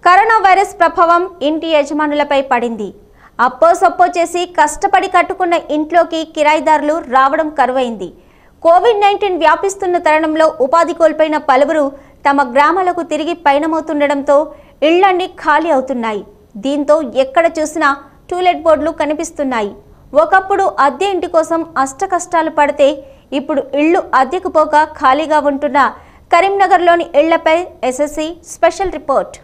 Corona virus ప్రభావం ఇంటి యజమానులపై పడింది అప్పో సప్పో చేసి కష్టపడి కట్టుకున్న ఇంట్లోకి కిరాయిదారులు రావడం కరువైంది కోవిడ్ నైన్టీన్ వ్యాపిస్తున్న తరుణంలో ఉపాధి కోల్పోయిన పలువురు తమ గ్రామాలకు తిరిగి పయనమవుతుండడంతో ఇళ్లన్నీ ఖాళీ అవుతున్నాయి దీంతో ఎక్కడ చూసినా టూలెట్ బోర్డులు కనిపిస్తున్నాయి ఒకప్పుడు అద్దె ఇంటి కోసం అష్టకష్టాలు పడితే ఇప్పుడు ఇళ్లు అద్దెకు పోక ఖాళీగా ఉంటున్న కరీంనగర్లోని ఇళ్లపై ఎస్ఎస్సి స్పెషల్ రిపోర్ట్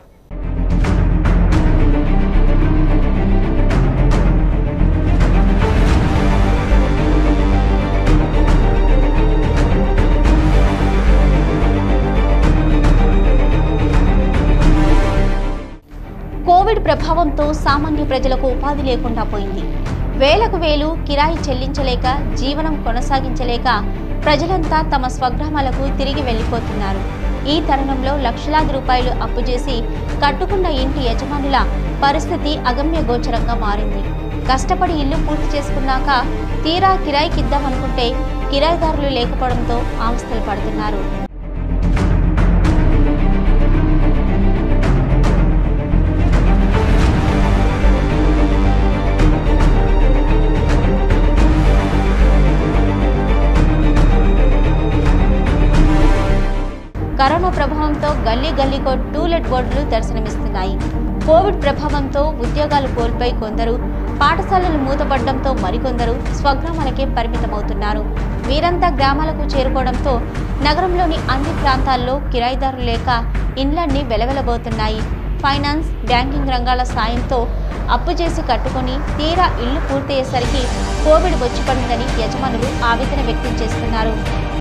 కోవిడ్ ప్రభావంతో సామాన్య ప్రజలకు ఉపాధి లేకుండా పోయింది వేలకు వేలు కిరాయి చెల్లించలేక జీవనం కొనసాగించలేక ప్రజలంతా తమ స్వగ్రామాలకు తిరిగి వెళ్ళిపోతున్నారు ఈ తరుణంలో లక్షలాది రూపాయలు అప్పు చేసి కట్టుకున్న ఇంటి యజమానుల పరిస్థితి అగమ్య గోచరంగా మారింది కష్టపడి ఇల్లు పూర్తి చేసుకున్నాక తీరా కిరాయికిద్దామనుకుంటే కిరాయిదారులు లేకపోవడంతో ఆంస్థలు పడుతున్నారు కరోనా ప్రభావంతో గల్లీ గల్లీకో టూలెట్ బోర్డులు దర్శనమిస్తున్నాయి కోవిడ్ ప్రభావంతో ఉద్యోగాలు కోల్పోయి కొందరు పాఠశాలలు మూతపడడంతో మరికొందరు స్వగ్రామాలకే పరిమితమవుతున్నారు వీరంతా గ్రామాలకు చేరుకోవడంతో నగరంలోని అన్ని ప్రాంతాల్లో కిరాయిదారులు లేక ఇండ్లన్నీ వెలవెలబోతున్నాయి ఫైనాన్స్ బ్యాంకింగ్ రంగాల సాయంతో అప్పు చేసి కట్టుకొని తీరా ఇల్లు పూర్తయ్యేసరికి కోవిడ్ వచ్చి పడిందని యజమానులు ఆవేదన వ్యక్తం చేస్తున్నారు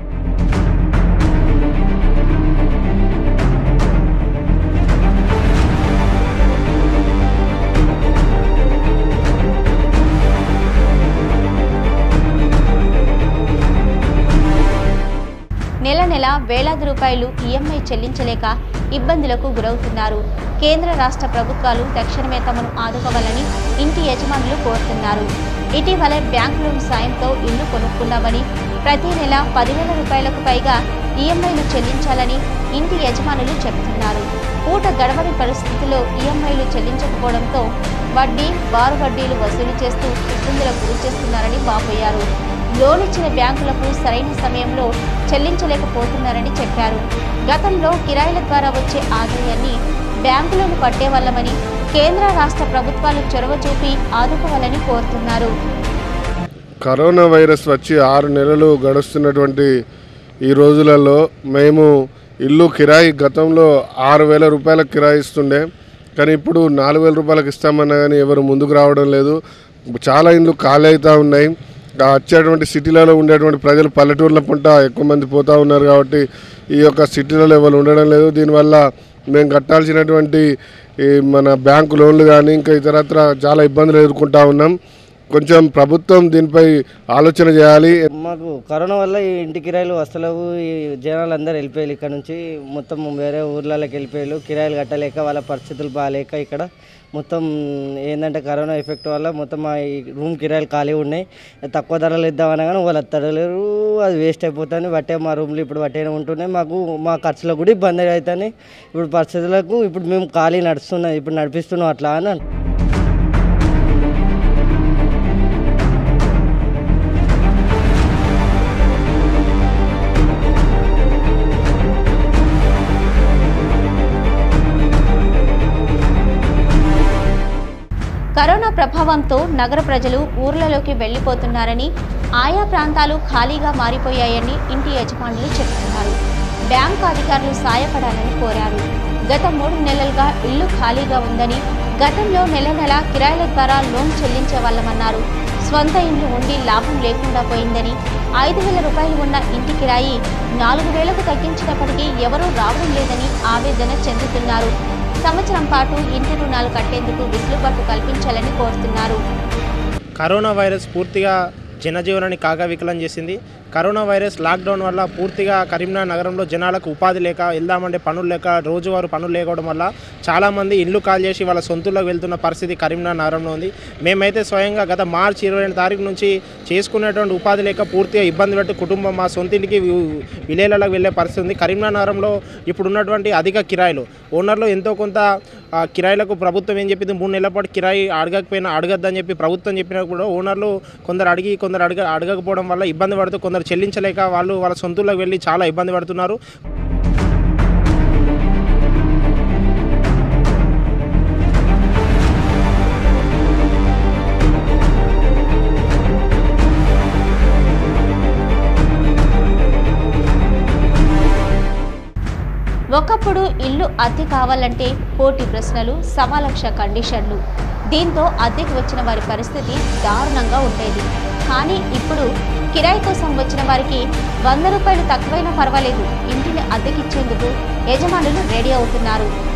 నెల నెల వేలాది రూపాయలు ఈఎంఐ చెల్లించలేక ఇబ్బందులకు గురవుతున్నారు కేంద్ర రాష్ట్ర ప్రభుత్వాలు తక్షణమే తమను ఆదుకోవాలని ఇంటి యజమానులు కోరుతున్నారు ఇటీవల బ్యాంకు లోన్ సాయంతో ఇల్లు కొనుక్కున్నామని ప్రతి నెల పదివేల రూపాయలకు పైగా ఈఎంఐలు చెల్లించాలని ఇంటి యజమానులు చెబుతున్నారు పూట గడవని పరిస్థితుల్లో ఈఎంఐలు చెల్లించకపోవడంతో వడ్డీ బారు వడ్డీలు వసూలు చేస్తూ ఇబ్బందులకు గురి చేస్తున్నారని వాపోయారు లోన్ ఇచ్చిన బ్యాంకులకు సరైన సమయంలో చెల్లించలేకపోతున్నారని చెప్పారు గతంలో కిరాయిల ద్వారా వచ్చే ఆదాయాన్ని బ్యాంకులను పట్టేవాళ్ళమని కేంద్ర రాష్ట్ర ప్రభుత్వాలు చొరవ చూపి ఆదుకోవాలని కోరుతున్నారు కరోనా వైరస్ వచ్చి ఆరు నెలలు గడుస్తున్నటువంటి ఈ రోజులలో మేము ఇల్లు కిరాయి గతంలో ఆరు వేల రూపాయలకు కిరాయి ఇస్తుండే కానీ ఇప్పుడు నాలుగు వేల రూపాయలకు ఇస్తామన్నా కానీ ఎవరు ముందుకు రావడం లేదు చాలా ఇండ్లు ఖాళీ అవుతూ ఉన్నాయి ఆ వచ్చేటువంటి సిటీలలో ఉండేటువంటి ప్రజలు పల్లెటూర్ల పంట ఎక్కువ మంది పోతూ ఉన్నారు కాబట్టి ఈ యొక్క సిటీలలో ఎవరు ఉండడం లేదు దీనివల్ల మేము కట్టాల్సినటువంటి ఈ మన బ్యాంకు లోన్లు కానీ ఇంకా ఇతరత్ర చాలా ఇబ్బందులు ఎదుర్కొంటా ఉన్నాం కొంచెం ప్రభుత్వం దీనిపై ఆలోచన చేయాలి మాకు కరోనా వల్ల ఈ ఇంటి కిరాయిలు వస్తలేవు ఈ జనాలు అందరూ వెళ్ళిపోయారు ఇక్కడ నుంచి మొత్తం వేరే ఊర్లలోకి వెళ్ళిపోయారు కిరాయిలు కట్టలేక వాళ్ళ పరిస్థితులు బాగాలేక ఇక్కడ మొత్తం ఏంటంటే కరోనా ఎఫెక్ట్ వల్ల మొత్తం మా ఈ రూమ్ కిరాయిలు ఖాళీ ఉన్నాయి తక్కువ ధరలు ఇద్దామన్నా కానీ వాళ్ళు తడలేరు అది వేస్ట్ అయిపోతుంది బట్టే మా రూమ్లు ఇప్పుడు బట్టే ఉంటున్నాయి మాకు మా ఖర్చులకు కూడా ఇబ్బంది అవుతుంది ఇప్పుడు పరిస్థితులకు ఇప్పుడు మేము ఖాళీ నడుస్తున్నాం ఇప్పుడు నడిపిస్తున్నాం అట్లా అని అంటున్నాం. కరోనా ప్రభావంతో నగర ప్రజలు ఊర్లలోకి వెళ్లిపోతున్నారని ఆయా ప్రాంతాలు ఖాళీగా మారిపోయాయని ఇంటి యజమానులు చెబుతున్నారు బ్యాంకు అధికారులు సాయపడాలని కోరారు గత మూడు నెలలుగా ఇల్లు ఖాళీగా ఉందని గతంలో నెల నెల కిరాయిల ద్వారా లోన్ చెల్లించే వాళ్ళమన్నారు స్వంత ఇండ్లు ఉండి లాభం లేకుండా పోయిందని ఐదు వేల రూపాయలు ఉన్న ఇంటి కిరాయి నాలుగు వేలకు తగ్గించినప్పటికీ ఎవరూ రావడం లేదని ఆవేదన చెందుతున్నారు సంవత్సరం పాటు ఇంటి రుణాలు కట్టేందుకు వెసులుబాటు కల్పించాలని కోరుతున్నారు కరోనా వైరస్ పూర్తిగా జనజీవనాన్ని కాకవికలం చేసింది కరోనా వైరస్ లాక్డౌన్ వల్ల పూర్తిగా కరీంనగర్ నగరంలో జనాలకు ఉపాధి లేక వెళ్దామంటే పనులు లేక రోజువారు పనులు లేకపోవడం వల్ల చాలామంది ఇల్లు కాల్ చేసి వాళ్ళ సొంతూళ్ళకి వెళ్తున్న పరిస్థితి కరీంనగర్ నగరంలో ఉంది మేమైతే స్వయంగా గత మార్చి ఇరవై రెండు తారీఖు నుంచి చేసుకునేటువంటి ఉపాధి లేక పూర్తిగా ఇబ్బంది పెట్టి కుటుంబం మా సొంతింటికి వి- విలేజ్లకు వెళ్ళే పరిస్థితి ఉంది కరీంనగర్ నగరంలో ఇప్పుడు ఉన్నటువంటి అధిక కిరాయిలు ఓనర్లు ఎంతో కొంత ఆ కిరాయిలకు ప్రభుత్వం ఏం చెప్పింది మూడు నెలల పాటు కిరాయి అడగకపోయినా అడగద్దని చెప్పి ప్రభుత్వం చెప్పినా కూడా ఓనర్లు కొందరు అడిగి కొందరు అడగ అడగకపోవడం వల్ల ఇబ్బంది పడుతూ కొందరు చెల్లించలేక వాళ్ళు వాళ్ళ సొంతూళ్ళకి వెళ్ళి చాలా ఇబ్బంది పడుతున్నారు ఒకప్పుడు ఇల్లు అద్దె కావాలంటే కోటి ప్రశ్నలు సవాలక్ష కండిషన్లు దీంతో అద్దెకి వచ్చిన వారి పరిస్థితి దారుణంగా ఉండేది కానీ ఇప్పుడు కిరాయి కోసం వచ్చిన వారికి వంద రూపాయలు తక్కువైనా పర్వాలేదు ఇంటిని అద్దెకిచ్చేందుకు యజమానులు రెడీ అవుతున్నారు